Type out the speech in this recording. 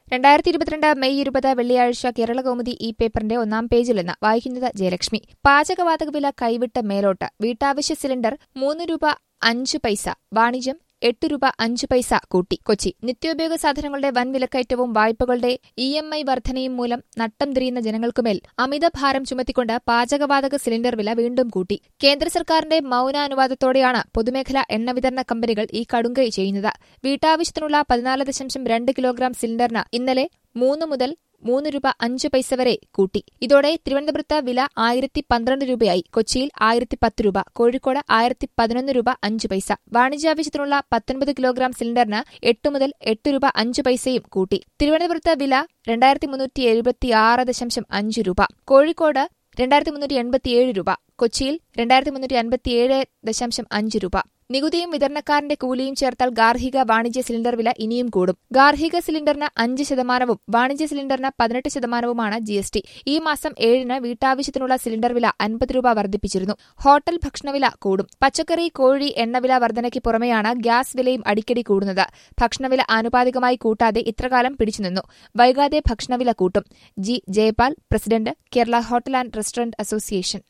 രണ്ടായിരത്തി ഇരുപത്തിരണ്ട് മെയ് ഇരുപത് വെള്ളിയാഴ്ച കേരളകൗമുദി ഈ പേപ്പറിന്റെ ഒന്നാം പേജിൽ നിന്ന് വായിക്കുന്നത് ജയലക്ഷ്മി പാചകവാതക വില കൈവിട്ട് മേലോട്ട് വീട്ടാവശ്യ സിലിണ്ടർ മൂന്ന് രൂപ അഞ്ച് പൈസ വാണിജ്യം എട്ട് രൂപ അഞ്ച് പൈസ കൂട്ടി കൊച്ചി നിത്യോപയോഗ സാധനങ്ങളുടെ വൻ വിലക്കയറ്റവും വായ്പകളുടെ ഇ എം ഐ വർധനയും മൂലം നട്ടം തിരിയുന്ന ജനങ്ങൾക്കുമേൽ അമിത ഭാരം ചുമത്തിക്കൊണ്ട് പാചകവാതക സിലിണ്ടർ വില വീണ്ടും കൂട്ടി കേന്ദ്ര സർക്കാരിന്റെ മൌനാനുവാദത്തോടെയാണ് പൊതുമേഖലാ എണ്ണ വിതരണ കമ്പനികൾ ഈ കടുങ്കൈ ചെയ്യുന്നത് വീട്ടാവശ്യത്തിനുള്ള പതിനാല് ദശാംശം രണ്ട് കിലോഗ്രാം സിലിണ്ടറിന് ഇന്നലെ മൂന്ന് മുതൽ മൂന്ന് രൂപ അഞ്ച് പൈസ വരെ കൂട്ടി ഇതോടെ തിരുവനന്തപുരത്ത് വില ആയിരത്തി പന്ത്രണ്ട് രൂപയായി കൊച്ചിയിൽ ആയിരത്തി പത്ത് രൂപ കോഴിക്കോട് ആയിരത്തി പതിനൊന്ന് രൂപ അഞ്ച് പൈസ വാണിജ്യാവശ്യത്തിനുള്ള പത്തൊൻപത് കിലോഗ്രാം സിലിണ്ടറിന് എട്ട് മുതൽ എട്ട് രൂപ അഞ്ച് പൈസയും കൂട്ടി തിരുവനന്തപുരത്ത് വില രണ്ടായിരത്തി മുന്നൂറ്റി എഴുപത്തി ആറ് ദശാംശം അഞ്ച് രൂപ കോഴിക്കോട് രണ്ടായിരത്തി മുന്നൂറ്റി എൺപത്തിയേഴ് രൂപ കൊച്ചിയിൽ രണ്ടായിരത്തി മുന്നൂറ്റി അൻപത്തിയേഴ് ദശാംശം അഞ്ച് രൂപ നികുതിയും വിതരണക്കാരന്റെ കൂലിയും ചേർത്താൽ ഗാർഹിക വാണിജ്യ സിലിണ്ടർ വില ഇനിയും കൂടും ഗാർഹിക സിലിണ്ടറിന് അഞ്ച് ശതമാനവും വാണിജ്യ സിലിണ്ടറിന് പതിനെട്ട് ശതമാനവുമാണ് ജി എസ് ടി ഈ മാസം ഏഴിന് വീട്ടാവശ്യത്തിനുള്ള സിലിണ്ടർ വില അൻപത് രൂപ വർദ്ധിപ്പിച്ചിരുന്നു ഹോട്ടൽ ഭക്ഷണവില കൂടും പച്ചക്കറി കോഴി എണ്ണവില വർധനയ്ക്ക് പുറമെയാണ് ഗ്യാസ് വിലയും അടിക്കടി കൂടുന്നത് ഭക്ഷണവില ആനുപാതികമായി കൂട്ടാതെ ഇത്രകാലം പിടിച്ചുനിന്നു വൈകാതെ ഭക്ഷണവില കൂട്ടും G Jayapal president Kerala hotel and restaurant association